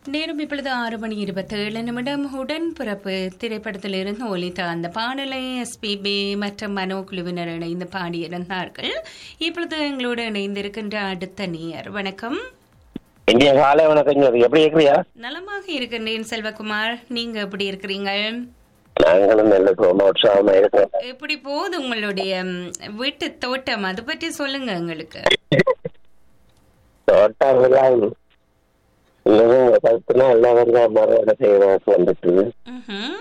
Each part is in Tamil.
நேரம் இப்பொழுது ஆறு மணி இருபத்தேழு நிமிடம் உடன்பிறப்பு திரைப்படத்திலிருந்து ஒலித்த அந்த பாடலை எஸ்பிபி மற்றும் மனோ குழுவினர் இணைந்து பாடியிருந்தார்கள் இப்பொழுது எங்களோடு இணைந்திருக்கின்ற அடுத்த நேயர் வணக்கம் இந்திய காலை வணக்கம் ஜோதி எப்படி இருக்கிறியா நலமாக இருக்கின்றேன் செல்வகுமார் நீங்க எப்படி இருக்கிறீங்க நாங்களும் நல்ல ரொம்ப உற்சாகமா இருக்கோம் எப்படி போகுது உங்களுடைய ம், வீட்டு தோட்டம் அது பற்றி சொல்லுங்க எங்களுக்கு தோட்டம் எல்லாம் இன்னும் பத்து நாள் அவங்க மறுவடை செய்யறதுக்கு வந்துட்டு ம்ஹும்.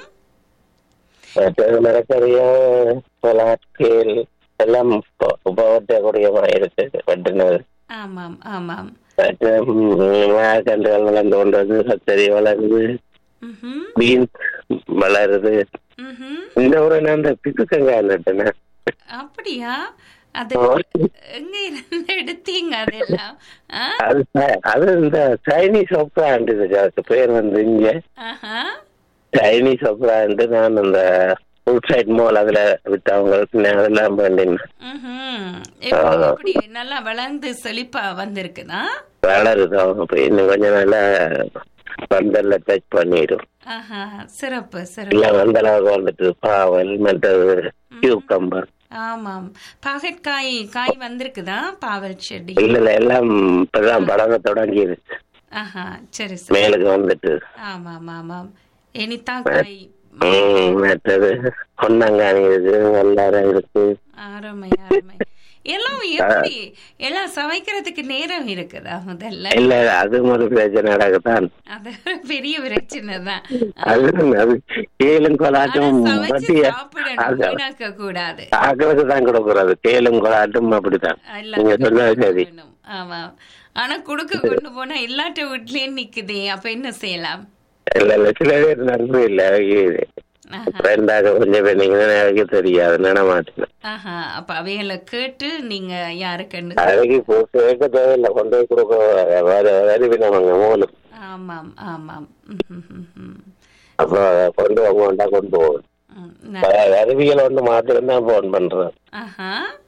மற்றது மரக்கறியா சொலாட்கேல் எல்லாம் உபவட்டக்கூடியமா இருக்கு வெட்டினது ஆமாம் ஆமாம் மற்ற கன்றுகள் வளர்ந்து கொண்டது கத்தரி வளருது ம்ஹும். பீன்ஸ் வளருது ம்ஹும். இந்த ஒரு நான் இந்த பிசுக்கங்காய் நட்டுனேன் அப்படியா அது எங்க இருந்து எடுத்தீங்க அதெல்லாம் ஆ? அது அது இந்த சைனீஸ் ஒப்ராண்ட் இதுக்கு அதுக்கு பேர் வந்து இங்க ஆஹா. சைனீஸ் ஒப்ராண்ட் நான் அந்த ஃபுல் சைட் மால் அதுல வித்தவங்களுக்கு நான் அதெல்லாம் பண்ணினேன் ம்ஹும். எப்படி எப்படி நல்லா வளர்ந்து செழிப்பா வந்திருக்குதா வளருது அவங்க போய் இன்னும் கொஞ்சம் நல்லா பந்தல்ல டச் பண்ணிடும் ஆஹா சிறப்பு சிறப்பு இல்ல அந்த அளவுக்கு வந்துட்டு பாவல் மற்றது கியூக்கம்பர் ஆமாம் பாகற்காய் காய் வந்திருக்குதா பாவல் செடி இல்ல இல்ல எல்லாம் இப்பதான் படங்க தொடங்கிருச்சு ஆஹா சரி சரி மேலுக்கு வந்துட்டு ஆமாம் ஆமாம் எனிதா காய் உம் மற்றது பொன்னங்கானி இருக்கு வல்லாரம் இருக்கு அருமை அருமை எல்லாம் எப்படி எல்லாம் சமைக்கிறதுக்கு நேரம் இருக்குதா முதல்ல இல்ல இல்ல, அதுவும் ஒரு பிரச்சனை நடக்குதான் அது ஒரு பெரிய பிரச்சனை தான் அது அது கேளும் கொலாட்டும் சமைச்சு பட்டிய சாப்பிடணும் வீணாக்க கூடாது ஆக்களுக்கு தான் கொடுக்கறது கேளும் கொலாட்டும் அப்படித்தான் நீங்க சொன்னது சரி வேணும். ஆமா ஆனா குடுக்க கொண்டு போனா எல்லாட்ட வீட்லயே நிக்குதே அப்ப என்ன செய்யலாம் இல்ல இல்ல சில பேர் நன்றி இல்ல இது ஆஹா. ஃப்ரெண்டாக கொஞ்சம் பேர் நீங்க எனக்கு தெரியாது நினை மாட்டேன் ஆஹா அப்ப அவைகளை கேட்டு நீங்க யாருக்குன்னு அதுக்கு இப்போ கேட்க தேவையில்லை கொண்டு போய் கொடுக்க அறிவினவங்க மூலம் ஆமாம் ஆமாம் ம், ம், ம், ம். அப்போ கொண்டு வாங்க வேண்டாம் கொண்டு போகும் ம், ந- அறிவியல் ஒன்று மாத்திரம் தான் போன் பண்றேன் ஆஹா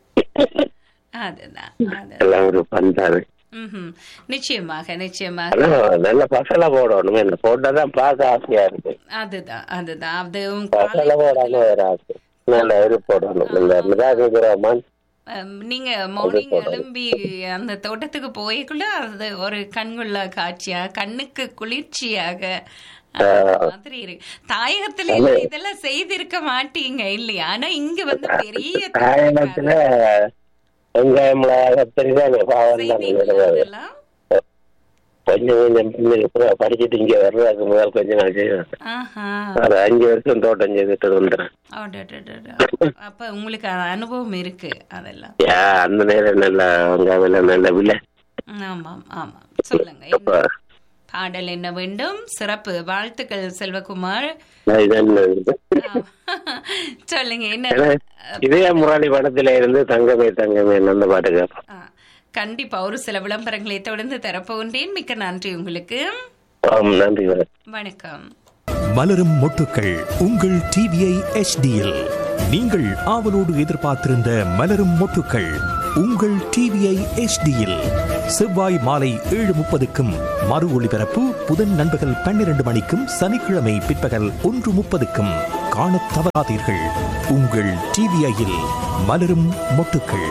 அதுதான் அது எல்லாம் ஒரு பண்றாரு ம்ஹும். நிச்சயமாக நிச்சயமாக ஆனா நல்ல பசலை போடணும் என்ன போட்டாதான் பார்க்க ஆசையா இருக்கு அதுதான் அதுதான் அது பசலை போடாம வேற ஆசை நல்ல இது போடணும் இந்த மிராஜிராமன் அம், நீங்க மார்னிங் எழும்பி அந்த தோட்டத்துக்கு போய்க்குள்ள அது ஒரு கண்குள்ள காட்சியா கண்ணுக்கு குளிர்ச்சியாக அந்த மாதிரி இருக்கு தாயகத்துல எல்லாம் இதெல்லாம் செய்திருக்க மாட்டீங்க இல்லையா ஆனா இங்க வந்து பெரிய தாயகத்துல வெங்காயம் கத்தரி தான் பாவம் தான் செய்வீங்களா அதெல்லாம் கொஞ்சம் கொஞ்சம் பின்னுக்கு அப்புறம் படிச்சுட்டு இங்க வர்றதுக்கு முதல் கொஞ்சம் நான் செய்வேன் ஆஹா ஒரு அஞ்சு வருஷம் தோட்டம் செய்துட்டு வந்துடுறேன் அடடடடட. அப்ப உங்களுக்கு அனுபவம் இருக்கு அதெல்லாம் யா அந்த நேரம் நல்ல வெங்காயம் எல்லாம் நல்ல விலை ஆமாம் ஆமாம் சொல்லுங்க என்ன பாடல் என்ன வேண்டும் சிறப்பு வாழ்த்துக்கள் செல்வகுமார் நான் இதான் இருக்கு. ஆ. சொல்லுங்க என்ன ஏன்னா, இதே முராளி படத்துல இருந்து தங்கமே தங்கமே அந்த பாட்டு கேட்பேன் ஆ, கண்டிப்பா ஒரு சில விளம்பரங்களை தொடர்ந்து தரப்போகின்றேன் மிக்க நன்றி உங்களுக்கு ஆம், நன்றி வணக்கம் வணக்கம் மலரும் மொட்டுக்கள் உங்கள் டிவிஐ எச்டியில் நீங்கள் ஆவலோடு எதிர்பார்த்திருந்த மலரும் மொட்டுக்கள் உங்கள் டிவிஐ எச்டியில் செவ்வாய் மாலை ஏழு முப்பதுக்கும் மறு ஒளிபரப்பு புதன் நண்பகல் பன்னிரண்டு மணிக்கும் சனிக்கிழமை பிற்பகல் ஒன்று முப்பதுக்கும் காணத் தவறாதீர்கள் உங்கள் டிவிஐயில் மலரும் மொட்டுக்கள்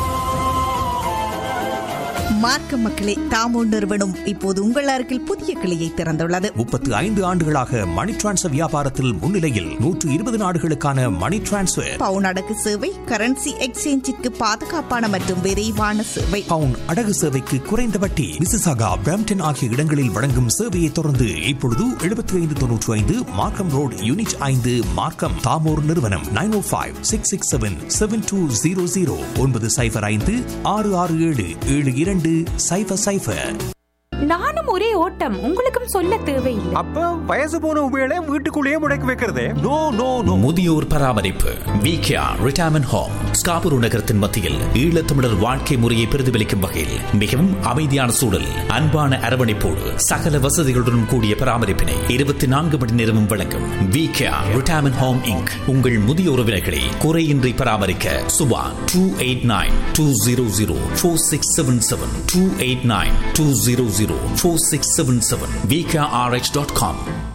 மார்க்க மக்களே தாமோ நிறுவனம் இப்போது உங்கள் அருகில் புதிய கிளையை திறந்துள்ளது முப்பத்து ஐந்து ஆண்டுகளாக மணி டிரான்ஸ்ஃபர் வியாபாரத்தில் முன்னிலையில் நூற்று இருபது நாடுகளுக்கான மணி டிரான்ஸ்ஃபர் பவுன் அடகு சேவை கரன்சி எக்ஸ்சேஞ்சிற்கு பாதுகாப்பான மற்றும் விரைவான சேவை பவுன் அடகு சேவைக்கு குறைந்த வட்டி மிசிசாகா பிராம்டன் ஆகிய இடங்களில் வழங்கும் சேவையை தொடர்ந்து இப்பொழுது எழுபத்தி ஐந்து தொன்னூற்றி ஐந்து மார்க்கம் ரோட் யூனிட் ஐந்து மார்க்கம் தாமோர் நிறுவனம் nine O five six six seven seven two zero zero ஒன்பது சைபர் ஐந்து ஆறு ஆறு ஏழு ஏழு இரண்டு சைபர் சைபர் நானும் ஒரே ஓட்டம் உங்களுக்கும் சொல்ல தேவையில்லை அப்ப வயசு போன உபயோக வீட்டுக்குள்ளேயே முடக்கி வைக்கிறதே நோ நோ நோ முதியோர் பராமரிப்பு விகேஆ ரிட்டையர்மெண்ட் ஹோம் ஸ்காபுரு நகரத்தின் மத்தியில் ஈழத்தமிழர் வாழ்க்கை முறையை பிரதிபலிக்கும் வகையில் மிகவும் அமைதியான சூழல் அன்பான அரவணைப்போடு சகல வசதிகளுடன் கூடிய பராமரிப்பினை இருபத்தி நான்கு மணி நேரமும் வழங்கும் விகேஆ ரிட்டையர்மெண்ட் ஹோம் இங்க் உங்கள் முதிய உறவினர்களை குறையின்றி பராமரிக்க Subha two eight nine two zero zero four six seven seven two eight nine two zero zero four six seven seven VKRH dot com